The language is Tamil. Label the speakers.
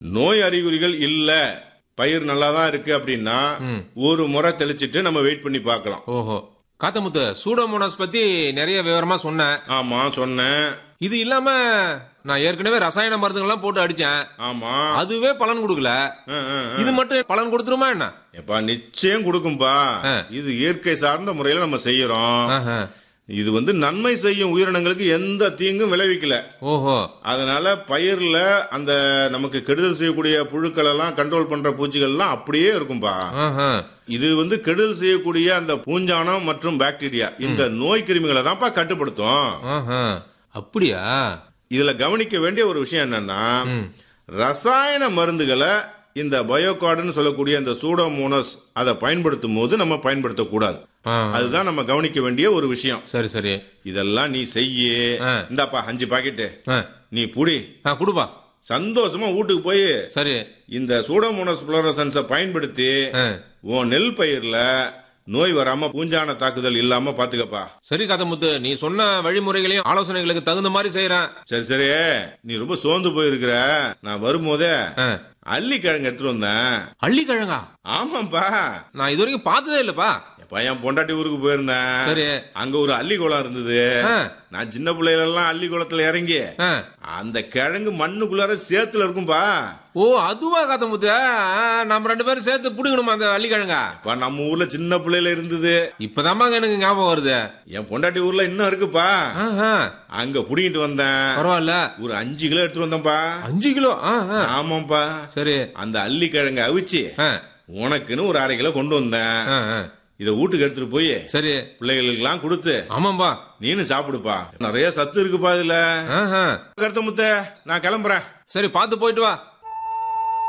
Speaker 1: நோய் அறிகுறிகள் இல்ல பயிர் நல்லா தான் இருக்கு அப்படின்னா
Speaker 2: ம்.
Speaker 1: ஒரு முறை தெளிச்சிட்டு நம்ம வெயிட் பண்ணி பார்க்கலாம்
Speaker 2: ஓஹோ காத்தமுத்து சூடோமோனாஸ் பத்தி நிறைய விவரமா சொன்னேன்
Speaker 1: ஆமா சொன்னேன்
Speaker 2: இது இல்லாம நான் ஏற்கனவே ரசாயன மருந்துகள்லாம் போட்டு அடிச்சேன்
Speaker 1: ஆமா
Speaker 2: அதுவே பலன் கொடுக்கல
Speaker 1: ஆ, ஆ, ஆ.
Speaker 2: இது மட்டும் பலன் கொடுத்துருமா என்ன
Speaker 1: எப்பா நிச்சயம் கொடுக்கும்பா
Speaker 2: ஆ.
Speaker 1: இது இயற்கை சார்ந்த முறையில நம்ம செய்யறோம்
Speaker 2: ஆஹா.
Speaker 1: இது வந்து நன்மை செய்யும் உயிரினங்களுக்கு எந்த தீங்கும் விளைவிக்கல
Speaker 2: ஓஹோ
Speaker 1: அதனால பயிர்ல அந்த நமக்கு கெடுதல் செய்யக்கூடிய புழுக்கள் எல்லாம் கண்ட்ரோல் பண்ற பூச்சிகள் எல்லாம் அப்படியே இருக்கும்பா
Speaker 2: ஆஹா.
Speaker 1: இது வந்து கெடுதல் செய்யக்கூடிய அந்த பூஞ்சானம் மற்றும் பாக்டீரியா இந்த நோய் கிருமிகளை தான்ப்பா கட்டுப்படுத்தும்
Speaker 2: ஆஹா. அப்படியா
Speaker 1: இதுல கவனிக்க வேண்டிய ஒரு விஷயம் என்னன்னா
Speaker 2: ம்.
Speaker 1: ரசாயன மருந்துகளை இந்த பயோகார்டுன்னு சொல்லக்கூடிய இந்த சூடோமோனஸ் அதை பயன்படுத்தும் போது நம்ம பயன்படுத்தக்கூடாது
Speaker 2: ஆ.
Speaker 1: அதுதான் நம்ம கவனிக்க வேண்டிய ஒரு விஷயம்
Speaker 2: சரி சரி
Speaker 1: இதெல்லாம் நீ செய்ய
Speaker 2: ஆ.
Speaker 1: இந்தாப்பா அஞ்சு பாக்கெட்டு
Speaker 2: ஆ.
Speaker 1: நீ புடி
Speaker 2: ஆ, கொடுப்பா
Speaker 1: சந்தோஷமா வீட்டுக்கு போய்
Speaker 2: சரி
Speaker 1: இந்த சூடோமோனஸ் புளோரசன்ஸை பயன்படுத்தி
Speaker 2: ஆ.
Speaker 1: உன் நெல் பயிர்ல நோய் வராம பூஞ்சான தாக்குதல் இல்லாம பாத்துக்கப்பா
Speaker 2: சரி காத்தமுத்து நீ சொன்ன வழிமுறைகளையும் ஆலோசனைகளுக்கு தகுந்த மாதிரி செய்யறேன்
Speaker 1: சரி சரி நீ ரொம்ப சோர்ந்து போயிருக்கிற நான் வரும்போதே
Speaker 2: ஆ.
Speaker 1: அள்ளி கிழங்கு எடுத்துட்டு வந்தேன்
Speaker 2: அள்ளிக்கிழங்கா
Speaker 1: ஆமாப்பா
Speaker 2: நான் இது வரைக்கும் பார்த்ததே இல்லப்பா
Speaker 1: எப்பா என் பொண்டாட்டி ஊருக்கு போயிருந்தேன்
Speaker 2: சரி
Speaker 1: அங்க ஒரு அள்ளி குளம் இருந்தது
Speaker 2: ஆ.
Speaker 1: நான் சின்ன பிள்ளைல எல்லாம் அள்ளி குளத்துல இறங்கி
Speaker 2: ஆ.
Speaker 1: அந்த கிழங்கு மண்ணுக்குள்ளார சேத்துல இருக்கும்பா
Speaker 2: ஓ அதுவா காத்தமுத்து ஆ, நம்ம ரெண்டு பேரும் சேர்த்து புடுங்கணுமா அந்த அள்ளிக்கிழங்கா
Speaker 1: இப்ப நம்ம ஊர்ல சின்ன பிள்ளைல இருந்தது
Speaker 2: இப்பதாம்மா எனக்கு ஞாபகம் வருது
Speaker 1: என் பொண்டாட்டி ஊர்ல இன்னும் இருக்குப்பா
Speaker 2: ஆஹா.
Speaker 1: அங்க புடிங்கிட்டு வந்தேன்
Speaker 2: பரவாயில்ல
Speaker 1: ஒரு அஞ்சு கிலோ எடுத்துட்டு வந்தேன்பா
Speaker 2: அஞ்சு கிலோ ஆ, ஆ.
Speaker 1: ஆமாப்பா
Speaker 2: சரி
Speaker 1: அந்த அள்ளி கிழங்கு அவிச்சு
Speaker 2: ஆ,
Speaker 1: உனக்குன்னு ஒரு அரை கிலோ கொண்டு வந்தேன்
Speaker 2: ஆ, ஆ.
Speaker 1: இத வீட்டுக்கு எடுத்துட்டு போய்
Speaker 2: சரி
Speaker 1: பிள்ளைகளுக்கு எல்லாம் கொடுத்து
Speaker 2: ஆமாம்பா
Speaker 1: நீனு சாப்பிடுப்பா நிறைய சத்து இருக்குப்பா இதுல
Speaker 2: ஆஹா.
Speaker 1: கருத்த முத்த நான் கிளம்புறேன்
Speaker 2: சரி பார்த்து போயிட்டு வா